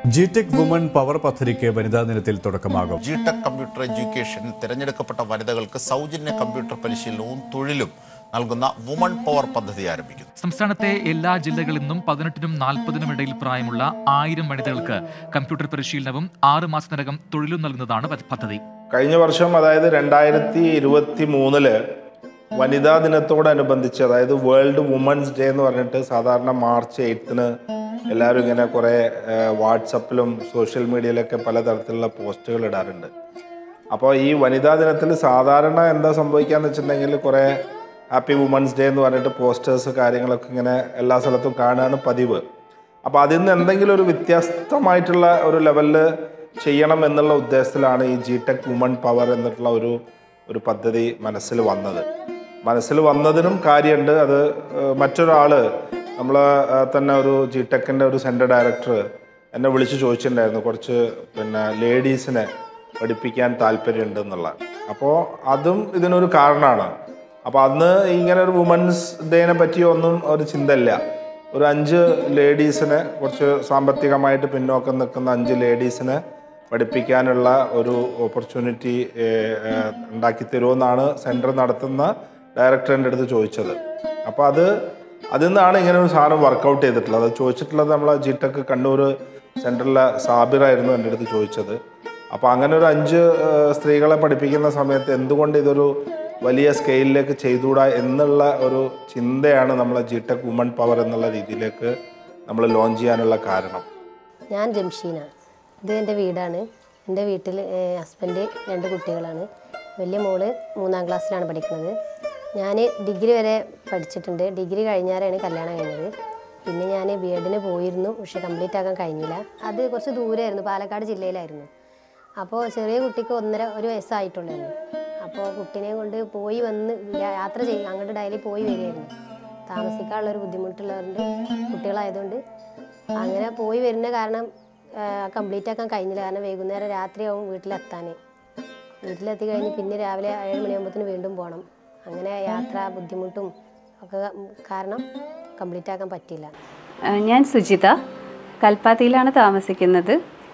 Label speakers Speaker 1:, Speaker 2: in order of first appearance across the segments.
Speaker 1: G tech woman power പദ്ധതിക്ക് വനിതാ ദിനത്തിൽ തുടക്കമാകും
Speaker 2: ജി ടെക് കമ്പ്യൂട്ടർ എഡ്യൂക്കേഷൻ തിരഞ്ഞെടുക്കപ്പെട്ട വനിതകൾക്ക് സൗജന്യ കമ്പ്യൂട്ടർ പരിശീലനവും തൊഴിലും നൽകുന്ന വുമൺ പവർ പദ്ധതി ആരംഭിക്കുന്നു
Speaker 3: സംസ്ഥാനത്തെ എല്ലാ ജില്ലകളിൽ നിന്നും പതിനെട്ടിനും നാൽപ്പതിനും ഇടയിൽ പ്രായമുള്ള ആയിരം വനിതകൾക്ക് കമ്പ്യൂട്ടർ പരിശീലനവും ആറ് മാസത്തിനകം തൊഴിലും നൽകുന്നതാണ് പ- പദ്ധതി
Speaker 4: കഴിഞ്ഞ വർഷം അതായത് രണ്ടായിരത്തി ഇരുപത്തി മൂന്നില് വനിതാ ദിനത്തോടനുബന്ധിച്ച് അതായത് വേൾഡ് വുമൻസ് ഡേ എന്ന് പറഞ്ഞിട്ട് സാധാരണ മാർച്ച് എയ്ത്തിന് എല്ലാവരും ഇങ്ങനെ കുറേ വാട്സപ്പിലും സോഷ്യൽ മീഡിയയിലൊക്കെ പലതരത്തിലുള്ള പോസ്റ്റുകൾ ഇടാറുണ്ട് അപ്പോൾ ഈ വനിതാ ദിനത്തിൽ സാധാരണ എന്താ സംഭവിക്കാന്ന് വെച്ചിട്ടുണ്ടെങ്കിൽ കുറേ ഹാപ്പി വുമൻസ് ഡേ എന്ന് പറഞ്ഞിട്ട് പോസ്റ്റേഴ്സ് കാര്യങ്ങളൊക്കെ ഇങ്ങനെ എല്ലാ സ്ഥലത്തും കാണുകയാണ് പതിവ് അപ്പോൾ അതിൽ നിന്ന് എന്തെങ്കിലും ഒരു വ്യത്യസ്തമായിട്ടുള്ള ഒരു ലെവലിൽ ചെയ്യണം എന്നുള്ള ഉദ്ദേശത്തിലാണ് ഈ ജി ടെക് വുമൺ പവർ എന്നിട്ടുള്ള ഒരു ഒരു പദ്ധതി മനസ്സിൽ വന്നത് മനസ്സിൽ വന്നതിനും കാര്യമുണ്ട് അത് ഏഹ്, മറ്റൊരാൾ നമ്മൾ തന്നെ ഒരു ജി ടെക്കിൻ്റെ ഒരു സെൻറ്റർ ഡയറക്ടർ എന്നെ വിളിച്ച് ചോദിച്ചിട്ടുണ്ടായിരുന്നു കുറച്ച് പിന്നെ ലേഡീസിനെ പഠിപ്പിക്കാൻ താല്പര്യമുണ്ട് എന്നുള്ള അപ്പോൾ അതും ഇതിനൊരു കാരണമാണ് അപ്പോൾ അന്ന് ഇങ്ങനെ ഒരു വുമൻസ് ഡേനെ പറ്റി ഒന്നും ഒരു ചിന്തയില്ല ഒരു അഞ്ച് ലേഡീസിനെ കുറച്ച് സാമ്പത്തികമായിട്ട് പിന്നോക്കം നിൽക്കുന്ന അഞ്ച് ലേഡീസിനെ പഠിപ്പിക്കാനുള്ള ഒരു ഓപ്പർച്യൂണിറ്റി ഉണ്ടാക്കി തരുമെന്നാണ് സെൻറ്റർ നടത്തുന്ന ഡയറക്ടറിൻ്റെ അടുത്ത് ചോദിച്ചത് അപ്പോൾ അത് അതിൽ നിന്നാണ് ഇങ്ങനെ ഒരു സാധനം വർക്കൗട്ട് ചെയ്തിട്ടുള്ളത് അത് ചോദിച്ചിട്ടുള്ളത് നമ്മളെ ജി ടെക് കണ്ണൂർ സെൻറ്ററിലെ സാബിറായിരുന്നു എൻ്റെ അടുത്ത് ചോദിച്ചത് അപ്പോൾ അങ്ങനെ ഒരു അഞ്ച് ഏഹ്, സ്ത്രീകളെ പഠിപ്പിക്കുന്ന സമയത്ത് എന്തുകൊണ്ട് ഇതൊരു വലിയ സ്കെയിലിലേക്ക് ചെയ്തുകൂടാ എന്നുള്ള ഒരു ചിന്തയാണ് നമ്മളെ ജി ടെക് വുമൺ പവർ എന്നുള്ള രീതിയിലേക്ക് നമ്മൾ ലോഞ്ച് ചെയ്യാനുള്ള കാരണം
Speaker 5: ഞാൻ ജംഷീന ഇത് എൻ്റെ വീടാണ് എൻ്റെ വീട്ടിൽ ഹസ്ബൻഡ് രണ്ട് കുട്ടികളാണ് വലിയ മോള് മൂന്നാം ക്ലാസ്സിലാണ് പഠിക്കുന്നത് ഞാൻ ഡിഗ്രി വരെ പഠിച്ചിട്ടുണ്ട് ഡിഗ്രി കഴിഞ്ഞാലാണ് കല്യാണം കഴിഞ്ഞത് പിന്നെ ഞാൻ ബി എഡിന് പോയിരുന്നു പക്ഷെ കംപ്ലീറ്റ് ആക്കാൻ കഴിഞ്ഞില്ല അത് കുറച്ച് ദൂരമായിരുന്നു പാലക്കാട് ജില്ലയിലായിരുന്നു അപ്പോൾ ചെറിയ കുട്ടിക്ക് ഒന്നര ഒരു വയസ്സായിട്ടുള്ളായിരുന്നു അപ്പോൾ കുട്ടീനെ കൊണ്ട് പോയി വന്ന് യാത്ര ചെയ്യും അങ്ങോട്ട് ഡെയിലി പോയി വരികയായിരുന്നു താമസിക്കാനുള്ള ഒരു ബുദ്ധിമുട്ടുള്ളവരുണ്ട് കുട്ടികളായതുകൊണ്ട് അങ്ങനെ പോയി വരുന്ന കാരണം കംപ്ലീറ്റ് ആക്കാൻ കഴിഞ്ഞില്ല കാരണം വൈകുന്നേരം രാത്രിയാവും വീട്ടിലെത്താൻ വീട്ടിലെത്തി കഴിഞ്ഞ് പിന്നെ രാവിലെ ഏഴ് മണിയാകുമ്പോഴത്തേന് വീണ്ടും പോകണം അങ്ങനെ യാത്ര ബുദ്ധിമുട്ടും ഒക്കെ കാരണം കംപ്ലീറ്റ് ആക്കാൻ പറ്റിയില്ല
Speaker 6: ആ, ഞാൻ സുജിത കൽപ്പാത്തിയിലാണ് താമസിക്കുന്നത്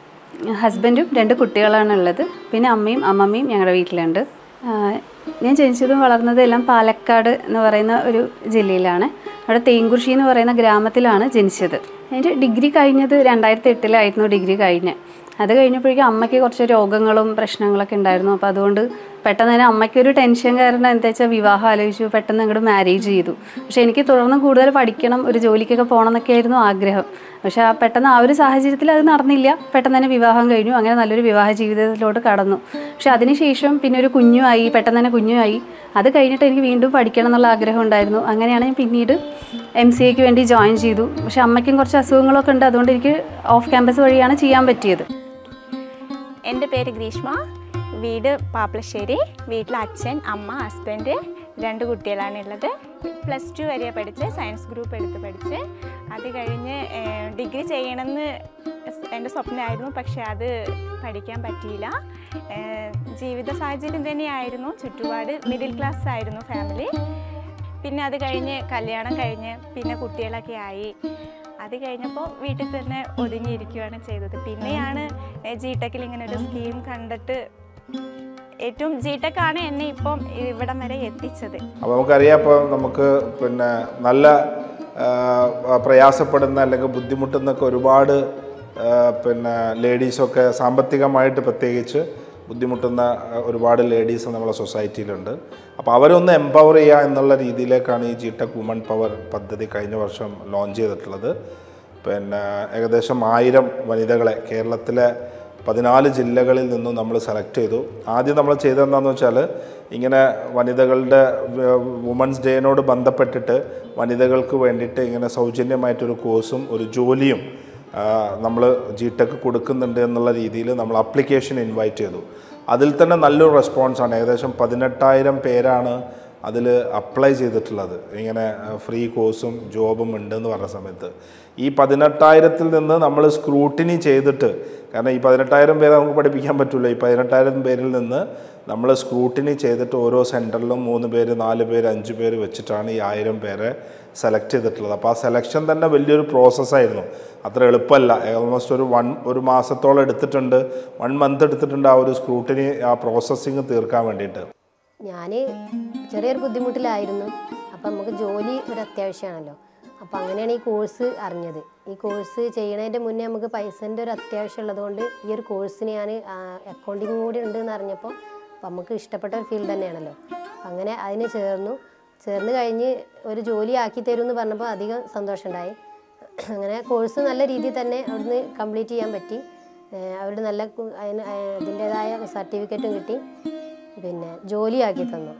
Speaker 6: ഹസ്ബൻഡും രണ്ട് കുട്ടികളാണ് ഉള്ളത് പിന്നെ അമ്മയും അമ്മമ്മയും ഞങ്ങളുടെ വീട്ടിലുണ്ട് ആ, ഞാൻ ജനിച്ചതും വളർന്നതും എല്ലാം പാലക്കാട് എന്ന് പറയുന്ന ഒരു ജില്ലയിലാണ് അവിടെ തേങ്കുറിശി എന്ന് പറയുന്ന ഗ്രാമത്തിലാണ് ജനിച്ചത് എൻ്റെ ഡിഗ്രി കഴിഞ്ഞത് രണ്ടായിരത്തി എട്ടിലായിരുന്നു ഡിഗ്രി കഴിഞ്ഞ് അത് കഴിഞ്ഞപ്പോഴേക്കും അമ്മയ്ക്ക് കുറച്ച് രോഗങ്ങളും പ്രശ്നങ്ങളൊക്കെ ഉണ്ടായിരുന്നു അപ്പോൾ അതുകൊണ്ട് പെട്ടെന്ന് തന്നെ അമ്മയ്ക്കൊരു ടെൻഷൻ കാരണം എന്താ വെച്ചാൽ വിവാഹം ആലോചിച്ചു പെട്ടെന്ന് അങ്ങോട്ട് മാരേജ് ചെയ്തു പക്ഷെ എനിക്ക് തുടർന്ന് കൂടുതൽ പഠിക്കണം ഒരു ജോലിക്കൊക്കെ പോകണം എന്നൊക്കെ ആയിരുന്നു ആഗ്രഹം പക്ഷെ ആ പെട്ടെന്ന് ആ ഒരു സാഹചര്യത്തിൽ അത് നടന്നില്ല പെട്ടെന്ന് തന്നെ വിവാഹം കഴിഞ്ഞു അങ്ങനെ നല്ലൊരു വിവാഹ ജീവിതത്തിലോട്ട് കടന്നു പക്ഷെ അതിനുശേഷം പിന്നെ ഒരു കുഞ്ഞുമായി പെട്ടെന്ന് തന്നെ കുഞ്ഞുമായി അത് കഴിഞ്ഞിട്ട് എനിക്ക് വീണ്ടും പഠിക്കണം എന്നുള്ള ആഗ്രഹം ഉണ്ടായിരുന്നു അങ്ങനെയാണ് ഞാൻ പിന്നീട് എം സി എക്ക് വേണ്ടി ജോയിൻ ചെയ്തു പക്ഷെ അമ്മയ്ക്കും കുറച്ച് അസുഖങ്ങളൊക്കെ ഉണ്ട് അതുകൊണ്ട് എനിക്ക് ഓഫ് ക്യാമ്പസ് വഴിയാണ് ചെയ്യാൻ പറ്റിയത്
Speaker 7: എൻ്റെ പേര് ഗ്രീഷ്മ വീട് പാപ്പളശ്ശേരി വീട്ടിൽ അച്ഛൻ അമ്മ ഹസ്ബൻഡ് രണ്ട് കുട്ടികളാണ് ഉള്ളത് പ്ലസ് ടു വരെ പഠിച്ച് സയൻസ് ഗ്രൂപ്പ് എടുത്ത് പഠിച്ച് അത് കഴിഞ്ഞ് ഏഹ്, ഡിഗ്രി ചെയ്യണമെന്ന് സ് എൻ്റെ സ്വപ്നമായിരുന്നു പക്ഷെ അത് പഠിക്കാൻ പറ്റിയില്ല ഏഹ്, ജീവിത സാഹചര്യം തന്നെയായിരുന്നു ചുറ്റുപാട് മിഡിൽ ക്ലാസ് ആയിരുന്നു ഫാമിലി പിന്നെ അത് കഴിഞ്ഞ് കല്യാണം കഴിഞ്ഞ് പിന്നെ കുട്ടികളൊക്കെ ആയി അത് കഴിഞ്ഞപ്പോൾ വീട്ടിൽ തന്നെ ഒതുങ്ങിയിരിക്കുകയാണ് ചെയ്തത് പിന്നെയാണ് ജി ടെക്കിൽ ഇങ്ങനെ ഒരു സ്കീം കണ്ടിട്ട് ഏറ്റവും ജി ടെക് ആണ് എന്നെ ഇപ്പം ഇവിടം വരെ എത്തിച്ചത്
Speaker 4: അപ്പോൾ നമുക്കറിയാം ഇപ്പോൾ നമുക്ക് പിന്നെ നല്ല ആ, പ്രയാസപ്പെടുന്ന അല്ലെങ്കിൽ ബുദ്ധിമുട്ടുന്നൊക്കെ ഒരുപാട് ആ, പിന്നെ ലേഡീസൊക്കെ സാമ്പത്തികമായിട്ട് പ്രത്യേകിച്ച് ബുദ്ധിമുട്ടുന്ന ആ, ഒരുപാട് ലേഡീസ് നമ്മളെ സൊസൈറ്റിയിലുണ്ട് അപ്പോൾ അവരൊന്ന് എംപവർ ചെയ്യുക എന്നുള്ള രീതിയിലേക്കാണ് ഈ ജി ടെക് വുമൺ പവർ പദ്ധതി കഴിഞ്ഞ വർഷം ലോഞ്ച് ചെയ്തിട്ടുള്ളത് പിന്നെ ഏകദേശം ആയിരം വനിതകളെ കേരളത്തിലെ പതിനാല് ജില്ലകളിൽ നിന്നും നമ്മൾ സെലക്ട് ചെയ്തു ആദ്യം നമ്മൾ ചെയ്തതെന്താണെന്ന് വെച്ചാൽ ഇങ്ങനെ വനിതകളുടെ വുമൻസ് ഡേനോട് ബന്ധപ്പെട്ടിട്ട് വനിതകൾക്ക് വേണ്ടിയിട്ട് ഇങ്ങനെ സൗജന്യമായിട്ടൊരു കോഴ്സും ഒരു ജോലിയും നമ്മൾ ജി ടെക് കൊടുക്കുന്നുണ്ട് എന്നുള്ള രീതിയിൽ നമ്മൾ അപ്ലിക്കേഷൻ ഇൻവൈറ്റ് ചെയ്തു അതിൽ തന്നെ നല്ലൊരു റെസ്പോൺസാണ് ഏകദേശം പതിനെട്ടായിരം പേരാണ് അതിൽ അപ്ലൈ ചെയ്തിട്ടുള്ളത് ഇങ്ങനെ ഫ്രീ കോഴ്സും ജോബും ഉണ്ടെന്ന് പറഞ്ഞ സമയത്ത് ഈ പതിനെട്ടായിരത്തിൽ നിന്ന് നമ്മൾ സ്ക്രൂട്ടിനി ചെയ്തിട്ട് കാരണം ഈ പതിനെട്ടായിരം പേരെ നമുക്ക് പഠിപ്പിക്കാൻ പറ്റില്ല ഈ പതിനെട്ടായിരം പേരിൽ നിന്ന് നമ്മൾ സ്ക്രൂട്ടിനി ചെയ്തിട്ട് ഓരോ സെൻറ്ററിലും മൂന്ന് പേര് നാല് പേര് അഞ്ച് പേര് വെച്ചിട്ടാണ് ഈ ആയിരം പേരെ സെലക്ട് ചെയ്തിട്ടുള്ളത് അപ്പോൾ ആ സെലക്ഷൻ തന്നെ വലിയൊരു പ്രോസസ്സായിരുന്നു അത്ര എളുപ്പമല്ല ഓൾമോസ്റ്റ് ഒരു വൺ ഒരു മാസത്തോളം എടുത്തിട്ടുണ്ട് വൺ മന്ത് എടുത്തിട്ടുണ്ട് ആ ഒരു സ്ക്രൂട്ടിനി ആ പ്രോസസ്സിങ് തീർക്കാൻ വേണ്ടിയിട്ട്
Speaker 5: ഞാൻ ചെറിയൊരു ബുദ്ധിമുട്ടിലായിരുന്നു അപ്പം നമുക്ക് ജോലി ഒരു അത്യാവശ്യമാണല്ലോ അപ്പം അങ്ങനെയാണ് ഈ കോഴ്സ് അറിഞ്ഞത് ഈ കോഴ്സ് ചെയ്യണതിൻ്റെ മുന്നേ നമുക്ക് പൈസൻ്റെ ഒരു അത്യാവശ്യം ഉള്ളതുകൊണ്ട് ഈ ഒരു കോഴ്സിന് ഞാൻ അക്കൗണ്ടിങ് കൂടി ഉണ്ട് എന്ന് അറിഞ്ഞപ്പോൾ അപ്പം നമുക്ക് ഇഷ്ടപ്പെട്ട ഒരു ഫീൽഡ് തന്നെയാണല്ലോ അപ്പം അങ്ങനെ അതിന് ചേർന്നു ചേർന്ന് കഴിഞ്ഞ് ഒരു ജോലി ആക്കി തരും എന്ന് പറഞ്ഞപ്പോൾ അധികം സന്തോഷമുണ്ടായി അങ്ങനെ കോഴ്സ് നല്ല രീതിയിൽ തന്നെ അവിടുന്ന് കംപ്ലീറ്റ് ചെയ്യാൻ പറ്റി ഏഹ് അവരുടെ നല്ല കു- അതിന് അതിൻ്റെതായ സർട്ടിഫിക്കറ്റും കിട്ടി പിന്നെ ജോലിയാക്കി തന്നു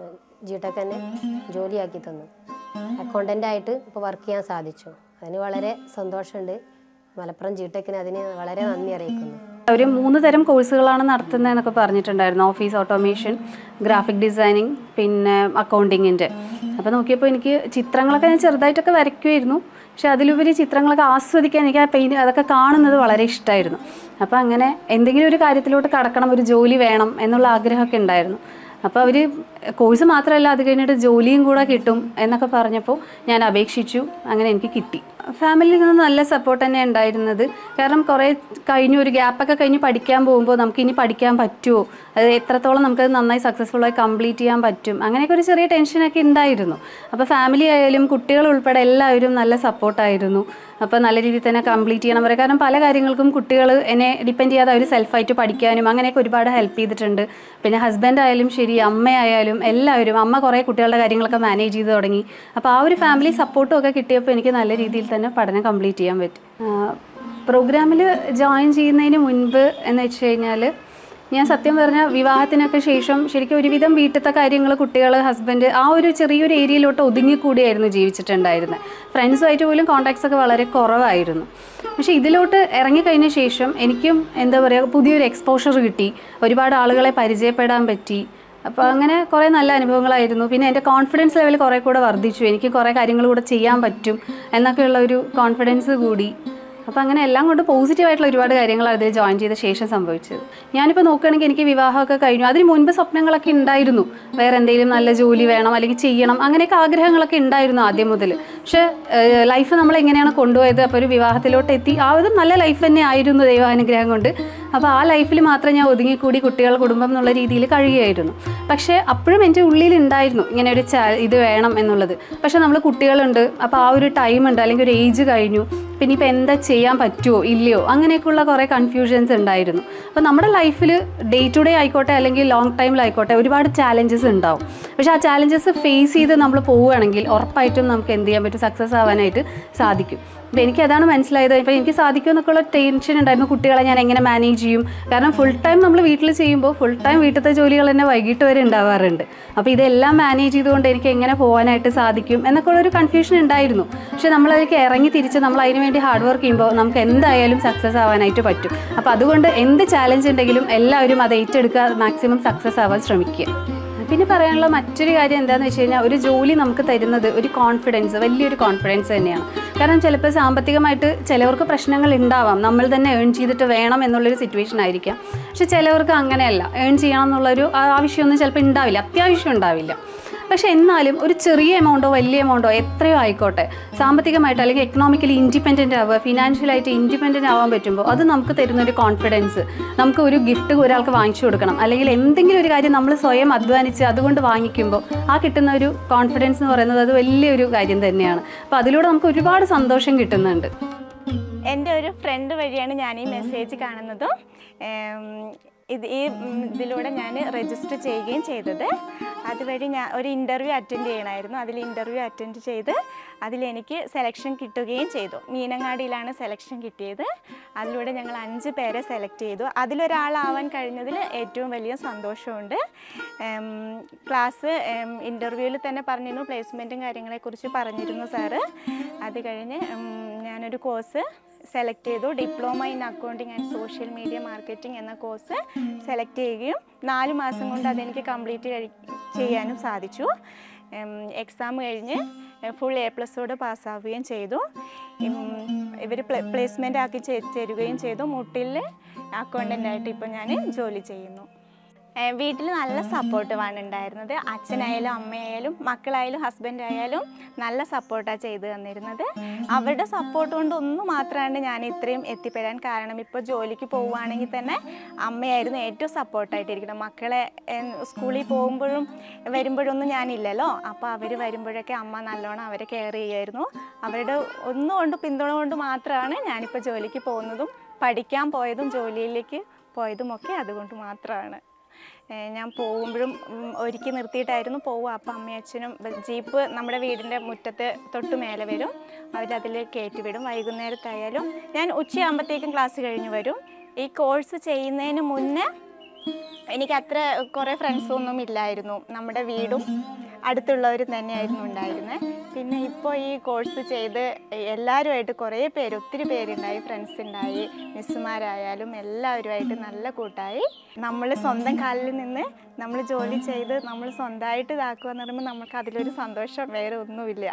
Speaker 5: ജി ടെക് തന്നെ ജോലിയാക്കി തന്നു അക്കൗണ്ടൻ്റ് ആയിട്ട് ഇപ്പോൾ വർക്ക് ചെയ്യാൻ സാധിച്ചു അതിന് വളരെ സന്തോഷമുണ്ട് മലപ്പുറം ജി ടെക്കിന് അതിന് വളരെ നന്ദി അറിയിക്കുന്നു
Speaker 6: അവർ മൂന്ന് തരം കോഴ്സുകളാണ് നടത്തുന്നതെന്നൊക്കെ പറഞ്ഞിട്ടുണ്ടായിരുന്നു ഓഫീസ് ഓട്ടോമേഷൻ ഗ്രാഫിക് ഡിസൈനിങ് പിന്നെ അക്കൗണ്ടിങ്ങിൻ്റെ അപ്പോൾ നോക്കിയപ്പോൾ എനിക്ക് ചിത്രങ്ങളൊക്കെ ഞാൻ ചെറുതായിട്ടൊക്കെ വരയ്ക്കുമായിരുന്നു പക്ഷെ അതിലുപരി ചിത്രങ്ങളൊക്കെ ആസ്വദിക്കാൻ എനിക്ക് ആ പെയിൻറ്റ് അതൊക്കെ കാണുന്നത് വളരെ ഇഷ്ടമായിരുന്നു അപ്പോൾ അങ്ങനെ എന്തെങ്കിലും ഒരു കാര്യത്തിലോട്ട് കടക്കണം ഒരു ജോലി വേണം എന്നുള്ള ആഗ്രഹമൊക്കെ ഉണ്ടായിരുന്നു അപ്പോൾ അവർ കോഴ്സ് മാത്രമല്ല അത് കഴിഞ്ഞിട്ട് ജോലിയും കൂടെ കിട്ടും എന്നൊക്കെ പറഞ്ഞപ്പോൾ ഞാൻ അപേക്ഷിച്ചു അങ്ങനെ എനിക്ക് കിട്ടി ഫാമിലിയിൽ നിന്ന് നല്ല സപ്പോർട്ട് തന്നെ ഉണ്ടായിരുന്നത് കാരണം കുറേ കഴിഞ്ഞു ഒരു ഗ്യാപ്പൊക്കെ കഴിഞ്ഞ് പഠിക്കാൻ പോകുമ്പോൾ നമുക്ക് ഇനി പഠിക്കാൻ പറ്റുമോ അത് എത്രത്തോളം നമുക്കത് നന്നായി സക്സസ്ഫുള്ളായി കംപ്ലീറ്റ് ചെയ്യാൻ പറ്റും അങ്ങനെയൊക്കെ ഒരു ചെറിയ ടെൻഷനൊക്കെ ഉണ്ടായിരുന്നു അപ്പോൾ ഫാമിലി ആയാലും കുട്ടികൾ ഉൾപ്പെടെ എല്ലാവരും നല്ല സപ്പോർട്ടായിരുന്നു അപ്പോൾ നല്ല രീതിയിൽ തന്നെ കംപ്ലീറ്റ് ചെയ്യണം പറയാം കാരണം പല കാര്യങ്ങൾക്കും കുട്ടികൾ എന്നെ ഡിപ്പെൻഡ് ചെയ്യാതെ അവർ സെൽഫായിട്ട് പഠിക്കാനും അങ്ങനെയൊക്കെ ഒരുപാട് ഹെൽപ്പ് ചെയ്തിട്ടുണ്ട് പിന്നെ ഹസ്ബൻഡ് ആയാലും ശരി അമ്മയായാലും എല്ലാവരും അമ്മ കുറേ കുട്ടികളുടെ കാര്യങ്ങളൊക്കെ മാനേജ് ചെയ്ത് തുടങ്ങി അപ്പോൾ ആ ഒരു ഫാമിലി സപ്പോർട്ടും ഒക്കെ കിട്ടിയപ്പോൾ എനിക്ക് നല്ല രീതിയിൽ തന്നെ പഠനം കംപ്ലീറ്റ് ചെയ്യാൻ പറ്റും പ്രോഗ്രാമിൽ ജോയിൻ ചെയ്യുന്നതിന് മുൻപ് എന്ന് വെച്ച് കഴിഞ്ഞാൽ ഞാൻ സത്യം പറഞ്ഞാൽ വിവാഹത്തിനൊക്കെ ശേഷം ശരിക്കും ഒരുവിധം വീട്ടിലത്തെ കാര്യങ്ങൾ കുട്ടികൾ ഹസ്ബൻഡ് ആ ഒരു ചെറിയൊരു ഏരിയയിലോട്ട് ഒതുങ്ങിക്കൂടിയായിരുന്നു ജീവിച്ചിട്ടുണ്ടായിരുന്നത് ഫ്രണ്ട്സുമായിട്ട് പോലും കോൺടാക്ട്സ് ഒക്കെ വളരെ കുറവായിരുന്നു പക്ഷേ ഇതിലോട്ട് ഇറങ്ങിക്കഴിഞ്ഞ ശേഷം എനിക്കും എന്താ പറയുക പുതിയൊരു എക്സ്പോഷർ കിട്ടി ഒരുപാട് ആളുകളെ പരിചയപ്പെടാൻ പറ്റി അപ്പോൾ അങ്ങനെ കുറേ നല്ല അനുഭവങ്ങളായിരുന്നു പിന്നെ എൻ്റെ കോൺഫിഡൻസ് ലെവൽ കുറേ കൂടെ വർദ്ധിച്ചു എനിക്ക് കുറേ കാര്യങ്ങൾ കൂടെ ചെയ്യാൻ പറ്റും എന്നൊക്കെയുള്ള ഒരു കോൺഫിഡൻസ് കൂടി അപ്പോൾ അങ്ങനെ എല്ലാം കൊണ്ട് പോസിറ്റീവായിട്ടുള്ള ഒരുപാട് കാര്യങ്ങളാണ് അതിൽ ജോയിൻ ചെയ്ത ശേഷം സംഭവിച്ചത് ഞാനിപ്പോൾ നോക്കുകയാണെങ്കിൽ എനിക്ക് വിവാഹമൊക്കെ കഴിഞ്ഞു അതിന് മുൻപ് സ്വപ്നങ്ങളൊക്കെ ഉണ്ടായിരുന്നു വേറെ എന്തെങ്കിലും നല്ല ജോലി വേണം അല്ലെങ്കിൽ ചെയ്യണം അങ്ങനെയൊക്കെ ആഗ്രഹങ്ങളൊക്കെ ഉണ്ടായിരുന്നു ആദ്യം മുതൽ പക്ഷേ ലൈഫ് നമ്മൾ എങ്ങനെയാണ് കൊണ്ടുപോയത് അപ്പോൾ ഒരു വിവാഹത്തിലോട്ട് എത്തി ആ ഒരു നല്ല ലൈഫ് തന്നെ ആയിരുന്നു ദൈവാനുഗ്രഹം കൊണ്ട് അപ്പോൾ ആ ലൈഫിൽ മാത്രം ഞാൻ ഒതുങ്ങിക്കൂടി കുട്ടികൾ കുടുംബം എന്നുള്ള രീതിയിൽ കഴിയുമായിരുന്നു പക്ഷേ അപ്പോഴും എൻ്റെ ഉള്ളിൽ ഉണ്ടായിരുന്നു ഇങ്ങനെ ഒരു ചാ ഇത് വേണം എന്നുള്ളത് പക്ഷേ നമ്മൾ കുട്ടികളുണ്ട് അപ്പോൾ ആ ഒരു ടൈം ഉണ്ട് അല്ലെങ്കിൽ ഒരു ഏജ് കഴിഞ്ഞു പിന്നെ ഇപ്പോൾ എന്താ ചെയ്യാൻ പറ്റുമോ ഇല്ലയോ അങ്ങനെയൊക്കെയുള്ള കുറേ കൺഫ്യൂഷൻസ് ഉണ്ടായിരുന്നു അപ്പോൾ നമ്മുടെ ലൈഫിൽ ഡേ ടു ഡേ ആയിക്കോട്ടെ അല്ലെങ്കിൽ ലോങ് ടൈമിലായിക്കോട്ടെ ഒരുപാട് ചാലഞ്ചസ് ഉണ്ടാവും പക്ഷേ ആ ചാലഞ്ചസ് ഫേസ് ചെയ്ത് നമ്മൾ പോവുകയാണെങ്കിൽ ഉറപ്പായിട്ടും നമുക്ക് എന്ത് ചെയ്യാൻ പറ്റും സക്സസ് ആവാനായിട്ട് സാധിക്കും അപ്പോൾ എനിക്ക് അതാണ് മനസ്സിലായത് ഇപ്പോൾ എനിക്ക് സാധിക്കും എന്നൊക്കെയുള്ള ടെൻഷൻ ഉണ്ടായിരുന്നു കുട്ടികളെ ഞാൻ എങ്ങനെ മാനേജ് ചെയ്യും കാരണം ഫുൾ ടൈം നമ്മൾ വീട്ടിൽ ചെയ്യുമ്പോൾ ഫുൾ ടൈം വീട്ടിലത്തെ ജോലികൾ തന്നെ വൈകിട്ട് വരെ ഉണ്ടാവാറുണ്ട് അപ്പോൾ ഇതെല്ലാം മാനേജ് ചെയ്തുകൊണ്ട് എനിക്ക് എങ്ങനെ പോകാനായിട്ട് സാധിക്കും എന്നൊക്കെ ഉള്ളൊരു കൺഫ്യൂഷൻ ഉണ്ടായിരുന്നു പക്ഷേ നമ്മളതിലേക്ക് ഇറങ്ങി തിരിച്ച് നമ്മൾ അതിന് വേണ്ടി ഹാർഡ് വർക്ക് ചെയ്യുമ്പോൾ നമുക്ക് എന്തായാലും സക്സസ് ആവാനായിട്ട് പറ്റും അപ്പോൾ അതുകൊണ്ട് എന്ത് ചാലഞ്ച് ഉണ്ടെങ്കിലും എല്ലാവരും അത് ഏറ്റെടുക്കുക മാക്സിമം സക്സസ് ആവാൻ ശ്രമിക്കുക പിന്നെ പറയാനുള്ള മറ്റൊരു കാര്യം എന്താണെന്ന് വെച്ച് കഴിഞ്ഞാൽ ഒരു ജോലി നമുക്ക് തരുന്നത് ഒരു കോൺഫിഡൻസ് വലിയൊരു കോൺഫിഡൻസ് തന്നെയാണ് കാരണം ചിലപ്പോൾ സാമ്പത്തികമായിട്ട് ചിലവർക്ക് പ്രശ്നങ്ങൾ ഉണ്ടാവാം നമ്മൾ തന്നെ ഏൺ ചെയ്തിട്ട് വേണം എന്നുള്ളൊരു സിറ്റുവേഷൻ ആയിരിക്കാം പക്ഷെ ചിലവർക്ക് അങ്ങനെയല്ല ഏൺ ചെയ്യണം എന്നുള്ളൊരു ആ- ആവശ്യമൊന്നും ചിലപ്പോൾ ഉണ്ടാവില്ല അത്യാവശ്യം ഉണ്ടാവില്ല പക്ഷെ എന്നാലും ഒരു ചെറിയ എമൗണ്ടോ വലിയ എമൗണ്ടോ എത്രയോ ആയിക്കോട്ടെ സാമ്പത്തികമായിട്ട് അല്ലെങ്കിൽ എക്കണോമിക്കലി ഇൻഡിപെൻഡൻ്റ് ആവുക ഫിനാൻഷ്യലായിട്ട് ഇൻഡിപെൻഡൻ്റ് ആവാൻ പറ്റുമ്പോൾ അത് നമുക്ക് തരുന്ന ഒരു കോൺഫിഡൻസ് നമുക്ക് ഒരു ഗിഫ്റ്റ് ഒരാൾക്ക് വാങ്ങിച്ചു കൊടുക്കണം അല്ലെങ്കിൽ എന്തെങ്കിലും ഒരു കാര്യം നമ്മൾ സ്വയം അധ്വാനിച്ച് അതുകൊണ്ട് വാങ്ങിക്കുമ്പോൾ ആ കിട്ടുന്ന ഒരു കോൺഫിഡൻസ് എന്ന് പറയുന്നത് അത് വലിയൊരു കാര്യം തന്നെയാണ് അപ്പോൾ അതിലൂടെ നമുക്ക് ഒരുപാട് സന്തോഷം കിട്ടുന്നുണ്ട്
Speaker 7: എൻ്റെ ഒരു ഫ്രണ്ട് വഴിയാണ് ഞാൻ ഈ മെസ്സേജ് കാണുന്നതും ഏം, ഇത് ഈ ഉം, ഇതിലൂടെ ഞാൻ രജിസ്റ്റർ ചെയ്യുകയും ചെയ്തത് അതുവഴി ഞാൻ ഒരു ഇൻ്റർവ്യൂ അറ്റൻഡ് ചെയ്യണമായിരുന്നു അതിൽ ഇൻ്റർവ്യൂ അറ്റൻഡ് ചെയ്ത് അതിലെനിക്ക് സെലക്ഷൻ കിട്ടുകയും ചെയ്തു മീനങ്ങാടിയിലാണ് സെലക്ഷൻ കിട്ടിയത് അതിലൂടെ ഞങ്ങൾ അഞ്ച് പേരെ സെലക്ട് ചെയ്തു അതിലൊരാളാവാൻ കഴിഞ്ഞതിൽ ഏറ്റവും വലിയ സന്തോഷമുണ്ട് ഏം, ക്ലാസ് ഇൻ്റർവ്യൂവിൽ തന്നെ പറഞ്ഞിരുന്നു പ്ലേസ്മെൻറ്റും കാര്യങ്ങളെക്കുറിച്ച് പറഞ്ഞിരുന്നു സാറ് അത് കഴിഞ്ഞ് ഉം, ഞാനൊരു കോഴ്സ് സെലക്ട് ചെയ്തു diploma in accounting and social media marketing എന്ന കോഴ്സ് സെലക്ട് ചെയ്യുകയും നാല് മാസം കൊണ്ട് അതെനിക്ക് കംപ്ലീറ്റ് കഴി ചെയ്യാനും സാധിച്ചു എക്സാം കഴിഞ്ഞ് ഫുൾ എ പ്ലസോട് പാസ്സാവുകയും ചെയ്തു ഇവർ പ്ലേസ്മെൻ്റ് ആക്കി ചെ- തരുകയും ചെയ്തു മുട്ടിൽ അക്കൗണ്ടൻ്റായിട്ട് ഇപ്പോൾ ഞാൻ ജോലി ചെയ്യുന്നു വീട്ടിൽ നല്ല സപ്പോർട്ടുമാണ് ഉണ്ടായിരുന്നത് അച്ഛനായാലും അമ്മയായാലും മക്കളായാലും ഹസ്ബൻഡ് ആയാലും നല്ല സപ്പോർട്ടാണ് ചെയ്തു തന്നിരുന്നത് അവരുടെ സപ്പോർട്ട് കൊണ്ട് ഒന്നും മാത്രമാണ് ഞാൻ ഇത്രയും എത്തിപ്പെടാൻ കാരണം ഇപ്പോൾ ജോലിക്ക് പോവുകയാണെങ്കിൽ തന്നെ അമ്മയായിരുന്നു ഏറ്റവും സപ്പോർട്ടായിട്ടിരിക്കുന്നത് മക്കളെ ഏഹ്, സ്കൂളിൽ പോകുമ്പോഴും വരുമ്പോഴൊന്നും ഞാനില്ലല്ലോ അപ്പോൾ അവർ വരുമ്പോഴൊക്കെ അമ്മ നല്ലോണം അവരെ കെയർ ചെയ്യുമായിരുന്നു അവരുടെ ഒന്നുകൊണ്ട് പിന്തുണ കൊണ്ട് മാത്രമാണ് ഞാനിപ്പോൾ ജോലിക്ക് പോകുന്നതും പഠിക്കാൻ പോയതും ജോലിയിലേക്ക് പോയതും ഒക്കെ അതുകൊണ്ട് മാത്രമാണ് ഏഹ് ഞാൻ പോകുമ്പോഴും ഉം, ഒരുക്കി നിർത്തിയിട്ടായിരുന്നു പോവുക അപ്പം അമ്മയും അച്ഛനും ബ- ജീപ്പ് നമ്മുടെ വീടിൻ്റെ മുറ്റത്ത് തൊട്ട് മേലെ വരും അവരതിൽ കയറ്റി വിടും വൈകുന്നേരത്തായാലും ഞാൻ ഉച്ചയാകുമ്പോഴത്തേക്കും ക്ലാസ് കഴിഞ്ഞ് വരും ഈ കോഴ്സ് ചെയ്യുന്നതിന് മുന്നേ എനിക്ക് അത്ര കുറേ ഫ്രണ്ട്സൊന്നും ഇല്ലായിരുന്നു നമ്മുടെ വീടും അടുത്തുള്ളവരും തന്നെയായിരുന്നു ഉണ്ടായിരുന്നത് പിന്നെ ഇപ്പോൾ ഈ കോഴ്സ് ചെയ്ത് എല്ലാവരുമായിട്ട് കുറേ പേര് ഒത്തിരി പേരുണ്ടായി ഫ്രണ്ട്സ് ഉണ്ടായി മിസ്സുമാരായാലും എല്ലാവരുമായിട്ട് നല്ല കൂട്ടായി നമ്മൾ സ്വന്തം കാലിൽ നിന്ന് നമ്മൾ ജോലി ചെയ്ത് നമ്മൾ സ്വന്തമായിട്ട് ഇതാക്കുക എന്ന് പറയുമ്പോൾ നമുക്ക് അതിലൊരു സന്തോഷം വേറെ ഒന്നുമില്ല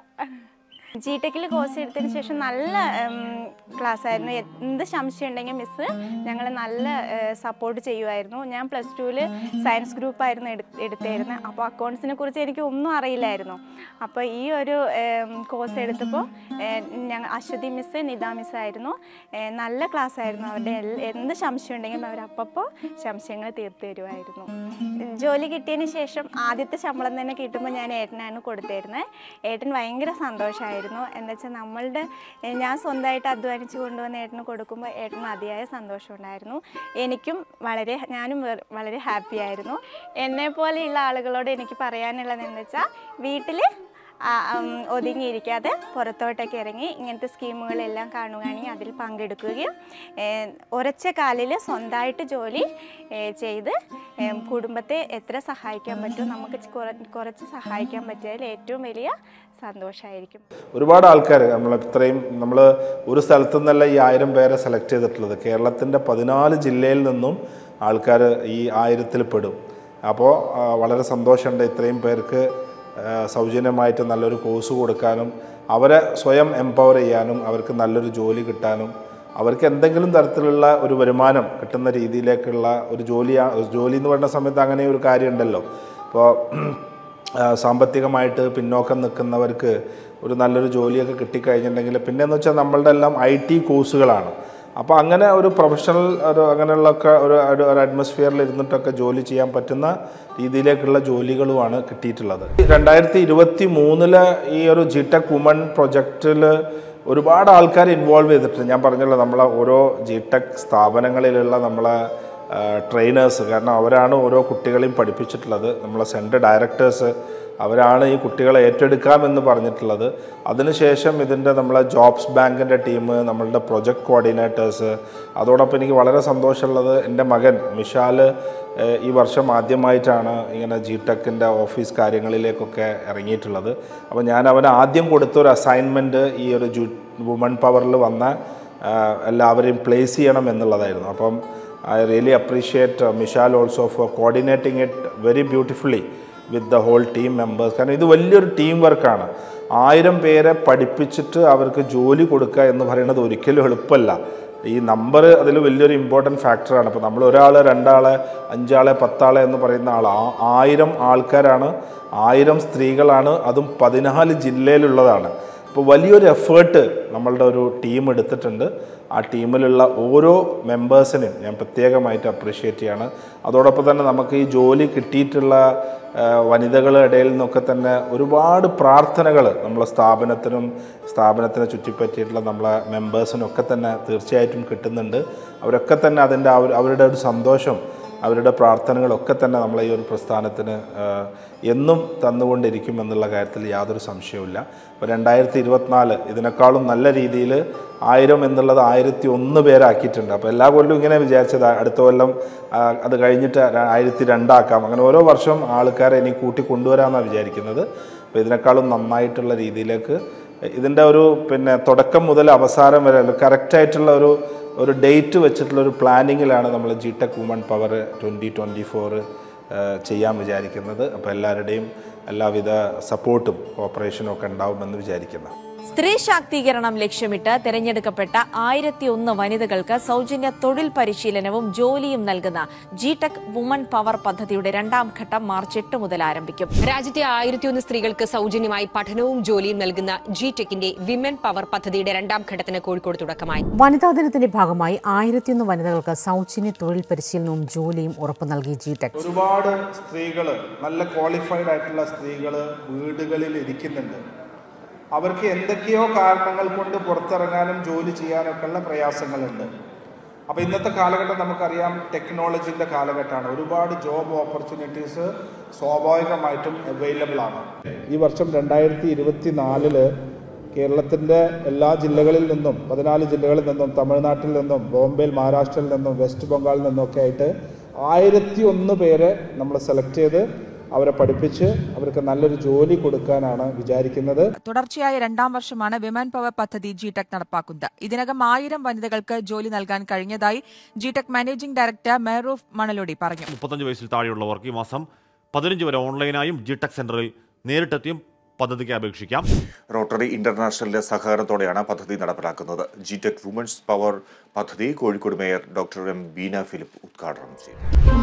Speaker 7: ജി ടെക്കിൽ കോഴ്സ് എടുത്തതിന് ശേഷം നല്ല ക്ലാസ് ആയിരുന്നു എന്ത് സംശയം ഉണ്ടെങ്കിൽ മിസ്സ് ഞങ്ങൾ നല്ല സപ്പോർട്ട് ചെയ്യുമായിരുന്നു ഞാൻ പ്ലസ് ടുവിൽ സയൻസ് ഗ്രൂപ്പായിരുന്നു എടു എടുത്തായിരുന്നത് അപ്പോൾ അക്കൗണ്ട്സിനെ കുറിച്ച് എനിക്ക് ഒന്നും അറിയില്ലായിരുന്നു അപ്പോൾ ഈ ഒരു കോഴ്സ് എടുത്തപ്പോൾ ഞങ്ങൾ അശ്വതി മിസ്സ് നിത മിസ് ആയിരുന്നു ഏഹ് നല്ല ക്ലാസ് ആയിരുന്നു അവരുടെ എൽ- എന്ത് സംശയം ഉണ്ടെങ്കിലും അവർ അപ്പോൾ സംശയങ്ങൾ തീർത്തു തരുമായിരുന്നു ജോലി കിട്ടിയതിന് ശേഷം ആദ്യത്തെ ശമ്പളം തന്നെ കിട്ടുമ്പോൾ ഞാൻ ഏട്ടനാണ് കൊടുത്തിരുന്നത് ഏട്ടൻ ഭയങ്കര സന്തോഷമായിരുന്നു എന്താ വെച്ചാൽ നമ്മളുടെ ഏഹ് ഞാൻ സ്വന്തമായിട്ട് അധ്വാനിച്ച് കൊണ്ടുവന്ന് ഏട്ടന് കൊടുക്കുമ്പോൾ ഏട്ടന് അതിയായ സന്തോഷം ഉണ്ടായിരുന്നു എനിക്കും വളരെ ഞാനും വെ- വളരെ ഹാപ്പി ആയിരുന്നു എന്നെ പോലെയുള്ള ആളുകളോട് എനിക്ക് പറയാനുള്ളത് എന്താ വെച്ചാൽ വീട്ടിൽ ഒതുങ്ങിയിരിക്കാതെ പുറത്തോട്ടൊക്കെ ഇറങ്ങി ഇങ്ങനത്തെ സ്കീമുകളെല്ലാം കാണുകയാണെങ്കിൽ അതിൽ പങ്കെടുക്കുകയും ഏഹ് ഉറച്ച കാലിൽ സ്വന്തമായിട്ട് ജോലി ഏഹ് ചെയ്ത് ഏഹ് കുടുംബത്തെ എത്ര സഹായിക്കാൻ പറ്റും നമുക്ക് കുറ- കുറച്ച് സഹായിക്കാൻ പറ്റിയതിൽ ഏറ്റവും വലിയ സന്തോഷമായിരിക്കും
Speaker 4: ഒരുപാട് ആൾക്കാർ നമ്മൾ ഇത്രയും നമ്മൾ ഒരു സ്ഥലത്തു നിന്നല്ല ഈ ആയിരം പേരെ സെലക്ട് ചെയ്തിട്ടുള്ളത് കേരളത്തിൻ്റെ പതിനാല് ജില്ലയിൽ നിന്നും ആൾക്കാർ ഈ ആയിരത്തിൽ പെടും അപ്പോൾ ആ, വളരെ സന്തോഷമുണ്ട് ഇത്രയും പേർക്ക് ആ, സൗജന്യമായിട്ട് നല്ലൊരു കോഴ്സ് കൊടുക്കാനും അവരെ സ്വയം എംപവർ ചെയ്യാനും അവർക്ക് നല്ലൊരു ജോലി കിട്ടാനും അവർക്ക് എന്തെങ്കിലും തരത്തിലുള്ള ഒരു വരുമാനം കിട്ടുന്ന രീതിയിലേക്കുള്ള ഒരു ജോലി ജോലി എന്ന് പറയുന്ന സമയത്ത് അങ്ങനെ ഒരു കാര്യമുണ്ടല്ലോ ഇപ്പോൾ ആ, സാമ്പത്തികമായിട്ട് പിന്നോക്കം നിൽക്കുന്നവർക്ക് ഒരു നല്ലൊരു ജോലിയൊക്കെ കിട്ടിക്കഴിഞ്ഞിട്ടുണ്ടെങ്കിൽ പിന്നെയെന്ന് വെച്ചാൽ നമ്മളുടെ എല്ലാം ഐ ടി കോഴ്സുകളാണ് അപ്പോൾ അങ്ങനെ ഒരു പ്രൊഫഷണൽ ഒരു അങ്ങനെയുള്ളൊക്കെ ഒരു ഒരു ഒരു അറ്റ്മോസ്ഫിയറിൽ ഇരുന്നിട്ടൊക്കെ ജോലി ചെയ്യാൻ പറ്റുന്ന രീതിയിലേക്കുള്ള ജോലികളുമാണ് കിട്ടിയിട്ടുള്ളത് രണ്ടായിരത്തി ഇരുപത്തി മൂന്നില് ഈ ഒരു ജി ടെക് വുമൺ പ്രൊജക്റ്റിൽ ഒരുപാട് ആൾക്കാർ ഇൻവോൾവ് ചെയ്തിട്ടുണ്ട് ഞാൻ പറഞ്ഞല്ലോ നമ്മളെ ഓരോ ജി ടെക് സ്ഥാപനങ്ങളിലുള്ള നമ്മളെ ട്രെയിനേഴ്സ് കാരണം അവരാണ് ഓരോ കുട്ടികളെയും പഠിപ്പിച്ചിട്ടുള്ളത് നമ്മളെ സെൻറ്റർ ഡയറക്ടേഴ്സ് അവരാണ് ഈ കുട്ടികളെ ഏറ്റെടുക്കാമെന്ന് പറഞ്ഞിട്ടുള്ളത് അതിനുശേഷം ഇതിൻ്റെ നമ്മളെ ജോബ്സ് ബാങ്കിൻ്റെ ടീം നമ്മളുടെ പ്രൊജക്ട് കോർഡിനേറ്റേഴ്സ് അതോടൊപ്പം എനിക്ക് വളരെ സന്തോഷമുള്ളത് എൻ്റെ മകൻ മിഷാൽ ഏഹ്, ഈ വർഷം ആദ്യമായിട്ടാണ് ഇങ്ങനെ ജി ടെക്കിൻ്റെ ഓഫീസ് കാര്യങ്ങളിലേക്കൊക്കെ ഇറങ്ങിയിട്ടുള്ളത് അപ്പോൾ ഞാൻ അവന് ആദ്യം കൊടുത്ത ഒരു അസൈൻമെൻറ്റ് ഈ ഒരു ജു വുമൺ പവറിൽ വന്ന ആഹ്, എല്ലാവരെയും പ്ലേസ് ചെയ്യണം എന്നുള്ളതായിരുന്നു അപ്പം I really appreciate Mishal also for coordinating it very beautifully with the whole team members കാരണം ഇത് വലിയൊരു ടീം വർക്കാണ് ആയിരം പേരെ പഠിപ്പിച്ചിട്ട് അവർക്ക് ജോലി കൊടുക്കുക എന്ന് പറയുന്നത് ഒരിക്കലും എളുപ്പമല്ല ഈ നമ്പർ അതിൽ വലിയൊരു ഇമ്പോർട്ടൻറ്റ് ഫാക്ടറാണ് അപ്പോൾ നമ്മൾ ഒരാൾ രണ്ടാളെ അഞ്ചാളെ പത്താളെ എന്ന് പറയുന്ന ആൾ ആ- ആയിരം ആൾക്കാരാണ് ആയിരം സ്ത്രീകളാണ് അതും പതിനാല് ജില്ലയിലുള്ളതാണ് അപ്പോൾ വലിയൊരു എഫേർട്ട് നമ്മളുടെ ഒരു ടീം എടുത്തിട്ടുണ്ട് ആ ടീമിലുള്ള ഓരോ മെമ്പേഴ്സിനെയും ഞാൻ പ്രത്യേകമായിട്ട് അപ്രീഷിയേറ്റ് ചെയ്യാണ് അതോടൊപ്പം തന്നെ നമുക്ക് ഈ ജോലി കിട്ടിയിട്ടുള്ള ആ, വനിതകളുടെ ഇടയിൽ നിന്നൊക്കെ തന്നെ ഒരുപാട് പ്രാർത്ഥനകൾ നമ്മളെ സ്ഥാപനത്തിനും സ്ഥാപനത്തിനെ ചുറ്റിപ്പറ്റിയിട്ടുള്ള നമ്മളെ മെമ്പേഴ്സിനൊക്കെ തന്നെ തീർച്ചയായിട്ടും കിട്ടുന്നുണ്ട് അവരൊക്കെ തന്നെ അതിൻ്റെ അവർ അവരുടെ ഒരു സന്തോഷം അവരുടെ പ്രാർത്ഥനകളൊക്കെ തന്നെ നമ്മളെ ഈ ഒരു പ്രസ്ഥാനത്തിന് ആ, എന്നും തന്നുകൊണ്ടിരിക്കും എന്നുള്ള കാര്യത്തിൽ യാതൊരു സംശയവുമില്ല അപ്പോൾ രണ്ടായിരത്തി ഇരുപത്തിനാല് ഇതിനേക്കാളും നല്ല രീതിയിൽ ആയിരം എന്നുള്ളത് ആയിരത്തി ഒന്ന് പേരാക്കിയിട്ടുണ്ട് അപ്പോൾ എല്ലാ കൊല്ലവും ഇങ്ങനെ വിചാരിച്ചത് അടുത്ത കൊല്ലം ആ, അത് കഴിഞ്ഞിട്ട് ര- ആയിരത്തി രണ്ടാക്കാം അങ്ങനെ ഓരോ വർഷം ആൾക്കാരെ ഇനി കൂട്ടി കൊണ്ടുവരാമെന്നാണ് വിചാരിക്കുന്നത് അപ്പോൾ ഇതിനേക്കാളും നന്നായിട്ടുള്ള രീതിയിലേക്ക് ഇതിൻ്റെ ഒരു പിന്നെ തുടക്കം മുതൽ അവസാനം വരെ കറക്റ്റായിട്ടുള്ള ഒരു ഒരു ഡേറ്റ് വെച്ചിട്ടുള്ള ഒരു പ്ലാനിങ്ങിലാണ് നമ്മൾ G tech woman power twenty twenty four ചെയ്യാൻ വിചാരിക്കുന്നത് അപ്പോൾ എല്ലാവരുടെയും എല്ലാവിധ സപ്പോർട്ടും കോപ്പറേഷനും ഒക്കെ ഉണ്ടാവുമെന്ന് വിചാരിക്കുന്നു
Speaker 8: സ്ത്രീ ശാക്തീകരണം ലക്ഷ്യമിട്ട് തെരഞ്ഞെടുക്കപ്പെട്ട ആയിരത്തി ഒന്ന് വനിതകൾക്ക് സൗജന്യ തൊഴിൽ പരിശീലനവും ജോലിയും നൽകുന്ന ജി ടെക് വുമൺ പവർ പദ്ധതിയുടെ രണ്ടാം ഘട്ടം മാർച്ച് എട്ട് മുതൽ ആരംഭിക്കും
Speaker 9: രാജ്യത്തെ ആയിരത്തിയൊന്ന് സ്ത്രീകൾക്ക് സൗജന്യമായി പഠനവും ജോലിയും നൽകുന്ന ജി ടെക്കിന്റെ വിമൻ പവർ പദ്ധതിയുടെ രണ്ടാം ഘട്ടത്തിന് കോഴിക്കോട് തുടക്കമായി
Speaker 10: വനിതാ ദിനത്തിന്റെ ഭാഗമായി ആയിരത്തിയൊന്ന് വനിതകൾക്ക് സൗജന്യ തൊഴിൽ പരിശീലനവും ജോലിയും ഉറപ്പു നൽകി ജി ടെക്
Speaker 4: ഒരുപാട് സ്ത്രീകൾ നല്ല ക്വാളിഫൈഡ് ആയിട്ടുള്ള സ്ത്രീകൾ വീടുകളിൽ ഇരിക്കുന്നുണ്ട് അവർക്ക് എന്തൊക്കെയോ കാരണങ്ങൾ കൊണ്ട് പുറത്തിറങ്ങാനും ജോലി ചെയ്യാനൊക്കെ ഉള്ള പ്രയാസങ്ങളുണ്ട് അപ്പോൾ ഇന്നത്തെ കാലഘട്ടം നമുക്കറിയാം ടെക്നോളജിൻ്റെ കാലഘട്ടമാണ് ഒരുപാട് ജോബ് ഓപ്പർച്യൂണിറ്റീസ് സ്വാഭാവികമായിട്ടും അവൈലബിൾ ആണ് ഈ വർഷം രണ്ടായിരത്തി ഇരുപത്തി നാലില് കേരളത്തിൻ്റെ എല്ലാ ജില്ലകളിൽ നിന്നും പതിനാല് ജില്ലകളിൽ നിന്നും തമിഴ്നാട്ടിൽ നിന്നും ബോംബെയിൽ മഹാരാഷ്ട്രയിൽ നിന്നും വെസ്റ്റ് ബംഗാളിൽ നിന്നൊക്കെ ആയിട്ട് ആയിരത്തി ഒന്ന് പേരെ നമ്മൾ സെലക്ട് ചെയ്ത് അവരെ പഠിപ്പിച്ച് അവർക്ക് നല്ലൊരു ജോലി കൊടുക്കാനാണ് വിചാരിക്കുന്നത്
Speaker 11: തുടർച്ചയായ രണ്ടാം വർഷമാണ് വിമൻ പവർ പദ്ധതി ജി ടെക് നടപ്പാക്കുന്നത് ഇതിനകം ആയിരം വനിതകൾക്ക് ജോലി നൽകാൻ കഴിഞ്ഞതായി G tech managing director Mehroof Manalody പറഞ്ഞു
Speaker 12: മുപ്പത്തഞ്ച് വയസ്സിൽ താഴെയുള്ളവർക്ക് ഈ മാസം പതിനഞ്ച് വരെ ഓൺലൈനായും ജി ടെക് സെന്ററിൽ നേരിട്ടെത്തിയും പദ്ധതിക്ക് അപേക്ഷിക്കാം
Speaker 13: റോട്ടറി ഇന്റർനാഷണലിന്റെ സഹകരണത്തോടെയാണ് പദ്ധതി നടപ്പിലാക്കുന്നത് ജി ടെക് വുമൻസ് പവർ പദ്ധതി Kozhikode mayor doctor M Beena Philip ഉദ്ഘാടനം ചെയ്തു